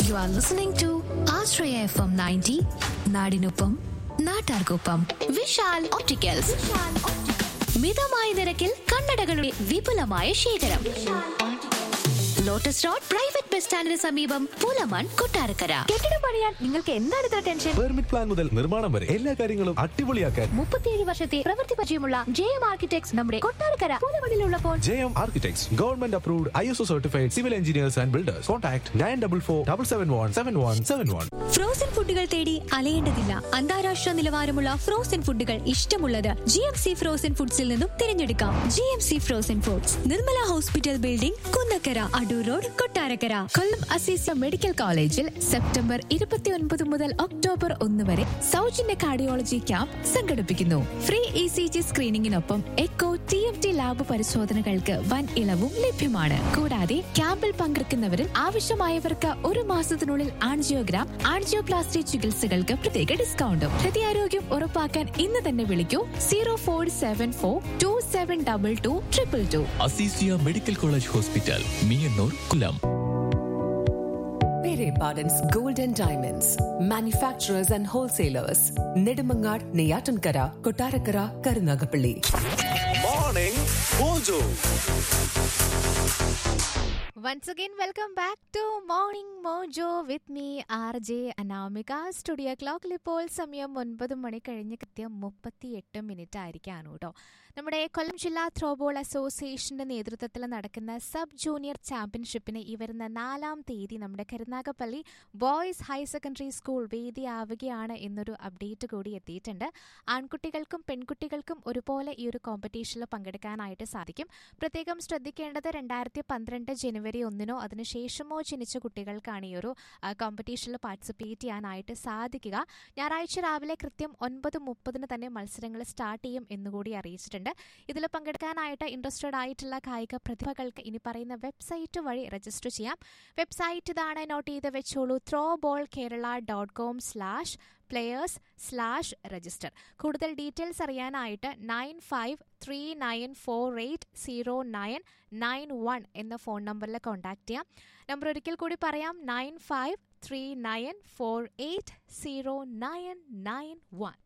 You are listening to Ashraya FM 90, നാടിനൊപ്പം നാട്ടാർക്കൊപ്പം Vishal opticals മിതമായ നിരക്കിൽ കണ്ണടകളുടെ വിപുലമായ ശേഖരം ലോട്ടസ് റോഡ് പ്രൈവറ്റ് ബസ് സ്റ്റാൻഡിന് സമീപം പുലമൺ കൊട്ടാരക്കര കെട്ടിടം പണിയാൻ നിങ്ങൾക്ക് എന്താണ് ഇത്ര ടെൻഷൻ പെർമിറ്റ് പ്ലാൻ മുതൽ നിർമ്മാണം വരെ എല്ലാ കാര്യങ്ങളും അടിപൊളിയാക്കാൻ മുപ്പത്തിയേഴ് വർഷത്തെ പ്രവൃത്തി പരിചയമുള്ള ജെ എം ആർക്കിടെക്ട്സ് നമ്മുടെ കൊട്ടാരക്കര പൂലമണിലുള്ളപ്പോൾ J M architects government approved I S O certified civil engineers and builders contact nine double four double seven one seven one seven one frozen ഫുഡുകൾ തേടി അലയേണ്ടതില്ല അന്താരാഷ്ട്ര നിലവാരമുള്ള ഫ്രോസൺ ഫുഡുകൾ ഇഷ്ടമുള്ളത് ജി എം സി ഫ്രോസൺ ഫുഡ്സിൽ നിന്നും തിരഞ്ഞെടുക്കാം G M C frozen foods Nirmala hospital building Kunnakkara Adoor road Kottarakkara Kollam Azeezia medical കോളേജിൽ സെപ്റ്റംബർ ഇരുപത്തിയൊൻപത് മുതൽ ഒക്ടോബർ ഒന്ന് വരെ സൗജന്യ കാർഡിയോളജി ക്യാമ്പ് സംഘടിപ്പിക്കുന്നു ഫ്രീ ഇ സി ജി സ്ക്രീനിങ്ങിനൊപ്പം echo T M T lab പരിശോധനകൾക്ക് വൻ ഇളവും ലഭ്യമാണ് കൂടാതെ ക്യാമ്പിൽ പങ്കെടുക്കുന്നവരിൽ ആവശ്യമായവർക്ക് ഒരു മാസത്തിനുള്ളിൽ ആൻജിയോഗ്രാം ആൻജിയോപ്ലാസ്റ്റി ചികിത്സകൾക്ക് പ്രത്യേക ഡിസ്കൗണ്ടും ഹൃദയാരോഗ്യം ഉറപ്പാക്കാൻ ഇന്ന് തന്നെ വിളിക്കൂ zero four seven four two seven double two triple two Azeezia medical college hospital Meeyannoor കുലം Pere Pardon's Gold and Diamonds, manufacturers and wholesalers, Nedumangad, Neyatankara, Kotarakara, Karunagapalli. Morning mojo once again welcome back to morning mojo with me R J Anamika studio ക്ലോക്കിൽ ഇപ്പോൾ സമയം ഒൻപത് മണി കഴിഞ്ഞ് കൃത്യം മുപ്പത്തി എട്ട് minute ആയിരിക്കാണ് കേട്ടോ നമ്മുടെ കൊല്ലം ജില്ലാ ത്രോബോൾ അസോസിയേഷന്റെ നേതൃത്വത്തിൽ നടക്കുന്ന സബ് ജൂനിയർ ചാമ്പ്യൻഷിപ്പിന് ഈ വരുന്ന നാലാം തീയതി നമ്മുടെ Karunagappally boys higher secondary school വേദിയാവുകയാണ് എന്നൊരു അപ്ഡേറ്റ് കൂടി എത്തിയിട്ടുണ്ട് ആൺകുട്ടികൾക്കും പെൺകുട്ടികൾക്കും ഒരുപോലെ ഈ ഒരു കോമ്പറ്റീഷനിൽ പങ്കെടുക്കാനായിട്ട് സാധിക്കും പ്രത്യേകം ശ്രദ്ധിക്കേണ്ടത് രണ്ടായിരത്തി പന്ത്രണ്ട് ജനുവരി ഒന്നിനോ അതിനുശേഷമോ ജനിച്ച കുട്ടികൾക്കാണ് ഈ ഒരു കോമ്പറ്റീഷനിൽ പാർട്ടിസിപ്പേറ്റ് ചെയ്യാനായിട്ട് സാധിക്കുക ഞായറാഴ്ച രാവിലെ കൃത്യം ഒൻപത് മുപ്പതിന് തന്നെ മത്സരങ്ങൾ സ്റ്റാർട്ട് ചെയ്യും എന്നുകൂടി അറിയിച്ചിട്ടുണ്ട് ഇതിൽ പങ്കെടുക്കാനായിട്ട് ഇൻട്രസ്റ്റഡ് ആയിട്ടുള്ള കായിക പ്രതിഭകൾക്ക് ഇനി പറയുന്ന വെബ്സൈറ്റ് വഴി രജിസ്റ്റർ ചെയ്യാം വെബ്സൈറ്റ് ഇതാണ് നോട്ട് ചെയ്ത് വെച്ചോളൂ throw ball Kerala dot com slash players slash register കൂടുതൽ ഡീറ്റെയിൽസ് അറിയാനായിട്ട് nine five three nine four eight zero nine nine one എന്ന ഫോൺ നമ്പറിൽ കോൺടാക്ട് ചെയ്യാം നമ്പർ ഒരിക്കൽ കൂടി പറയാം nine five three nine four eight zero nine nine one